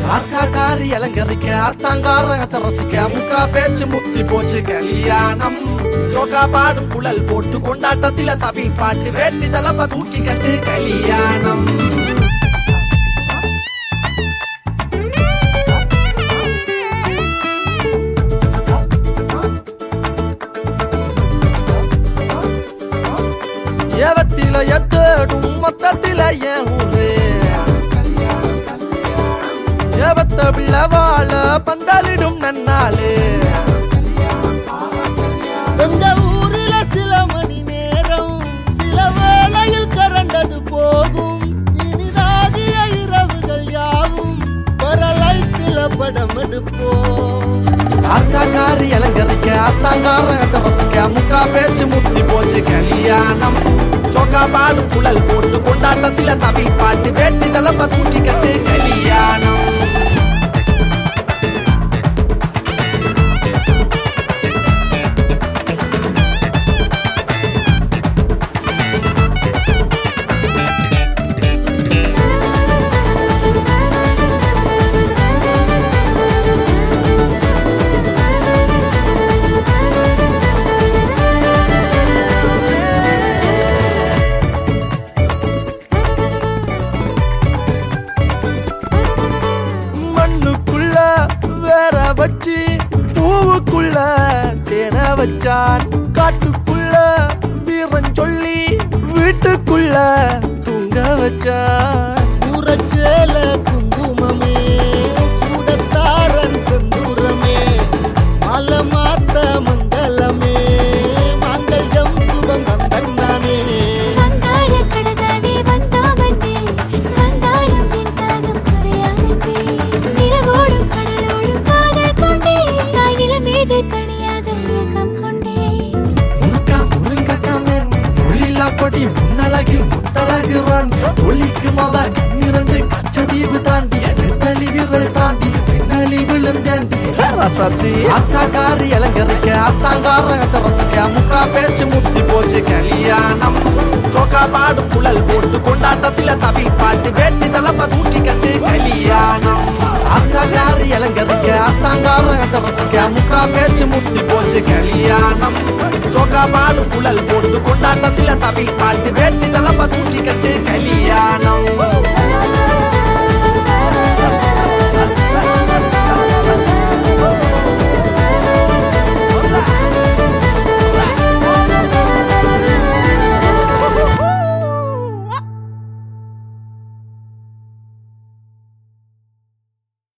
அக்கா காரி அலங்கரிக்க அத்தாங்காரகத்தை ரசிக்க முக்கா பேச்சு முத்தி போச்சு கல்யாணம் ஜோகா பாடும் புழல் போட்டு கொண்டாட்டத்தில தவில் பாட்டு வேட்டி தலப்ப தூக்கி கட்டு கல்யாணம் ஏவத்தில எத்தேடும் மொத்தத்தில என் ஊரு ஏவத்த பிள்ளை வாழ பந்தாலிடும் நன்னாளு எங்க ஊரில சில மணி நேரம் சில வேளையில் கரண்டது போகும் இனிதாகிய இரவுகள் யாவும் வரலைத்தில படம் எடுப்போம் அக்கா காரி அலங்கரிக்க அத்தாங்காரகத்தை ரசிக்க முக்கா பேச்சு முத்தி போச்சு கல்யாணம் சோக்கா பாடு புழல் போட்டு கொண்டாட்டத்தில தவில் பாட்டு வேட்டி தலப்ப தூக்கி கட்டு கல்யாணம் மண்ணுக்குள்ள வேற வச்சு பூவுக்குள்ள தேன வச்சான் காட்டுக்குள்ள வீரன் சொல்லி வீட்டுக்குள்ள தூங்க வச்சான் ஊரச்சேல குங்குமமே சூடத்தாரன் செந்தூரமே மாலை மாத்த மங்களமே மாங்கல்யம் சுபம் தந்தானே வந்தாழ கடதாடி வந்தாமன்றே வந்தாலும் என்னாலும் குறையாதன்றே நிலவோடும் கடலோடும் காதல் கொண்டே தாய் நிலமீது தனியாத ஏக்கம் கொண்டே முறுக்கா முருங்கக்காமன் ஒளிலா கொடி முன்னழகில் முத்தழகுறான் ஒளிக்கும் அவ கண்ணிரண்டு கச்சதீவு தாண்டி நெத்தளி விரல் தாண்டி பின்னலி விழுந்தாண்டி ரசத்தி அக்கா காரி அலங்கரிக்க அத்தாங்காரகத்தை ரசிக்க முக்கா பேச்சு முத்தி போச்சு கல்யாணம் சோக்கா பாடு புழல் போட்டு கொண்டாட்டத்தில தவில் பாட்டு வேட்டி தலப்ப தூக்கி கட்டு கல்யாணம் அக்கா காரி அலங்கரிக்க அத்தாங்காரகத்தை ரசிக்க முக்கா பேச்சு முத்தி போச்சு கல்யாணம் சோகா பாடு புழல் போட்டு கொண்டாட்டத்தில தவில் பாட்டு வேட்டி தலப்ப தூக்கி கட்டு கல்யாணம்